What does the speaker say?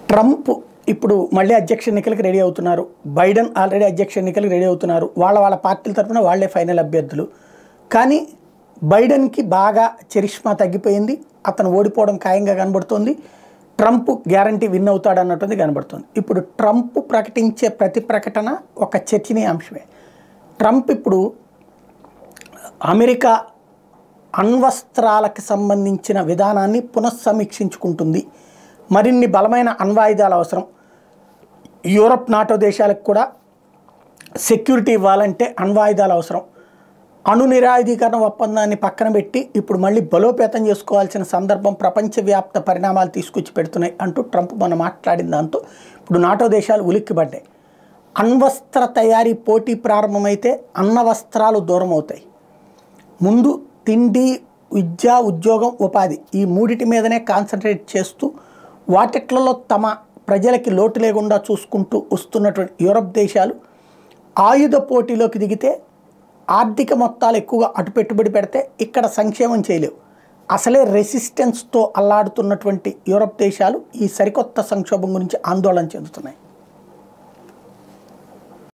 Trump ఇప్పుడు మళ్ళీ అధ్యక్ష ఎన్నికలకు రెడీ అవుతున్నారు బైడెన్ ఆల్రెడీ అధ్యక్ష ఎన్నికలకు రెడీ అవుతున్నారు వాళ్ళ వాళ్ళ పార్టీల తరఫున వాళ్ళే ఫైనల్ అభ్యర్థులు కానీ బైడెన్కి బాగా చరిష్మా తగ్గిపోయింది అతను ఓడిపోవడం ఖాయంగా కనబడుతోంది ట్రంప్ గ్యారంటీ విన్ అవుతాడు అన్నట్టుంది కనబడుతుంది ఇప్పుడు ట్రంప్ ప్రకటించే ప్రతి ప్రకటన ఒక చర్చనీయాంశమే ట్రంప్ ఇప్పుడు అమెరికా అణ్వస్త్రాలకు సంబంధించిన విధానాన్ని పునఃసమీక్షించుకుంటుంది మరిన్ని బలమైన అణ్వాయుధాలు అవసరం యూరప్ నాటో దేశాలకు కూడా సెక్యూరిటీ ఇవ్వాలంటే అణ్వాయుధాలు అవసరం అణు నిరాయుధీకరణ ఒప్పందాన్ని పక్కన పెట్టి ఇప్పుడు మళ్ళీ బలోపేతం చేసుకోవాల్సిన సందర్భం ప్రపంచవ్యాప్త పరిణామాలు తీసుకొచ్చి పెడుతున్నాయి అంటూ ట్రంప్ మొన్న మాట్లాడిన దాంతో ఇప్పుడు నాటో దేశాలు ఉలిక్కిపడ్డాయి అణ్వస్త్ర తయారీ పోటీ ప్రారంభమైతే అన్న వస్త్రాలు దూరం అవుతాయి ముందు తిండి విద్య ఉద్యోగం ఉపాధి ఈ మూడిటి మీదనే కాన్సన్ట్రేట్ చేస్తూ వాటిట్లలో తమ ప్రజలకి లోటు లేకుండా చూసుకుంటూ వస్తున్నటువంటి యూరప్ దేశాలు ఆయుధ పోటీలోకి దిగితే ఆర్థిక మొత్తాలు ఎక్కువగా అటు పెట్టుబడి పెడితే ఇక్కడ సంక్షేమం చేయలేవు అసలే రెసిస్టెన్స్తో అల్లాడుతున్నటువంటి యూరప్ దేశాలు ఈ సరికొత్త సంక్షోభం గురించి ఆందోళన చెందుతున్నాయి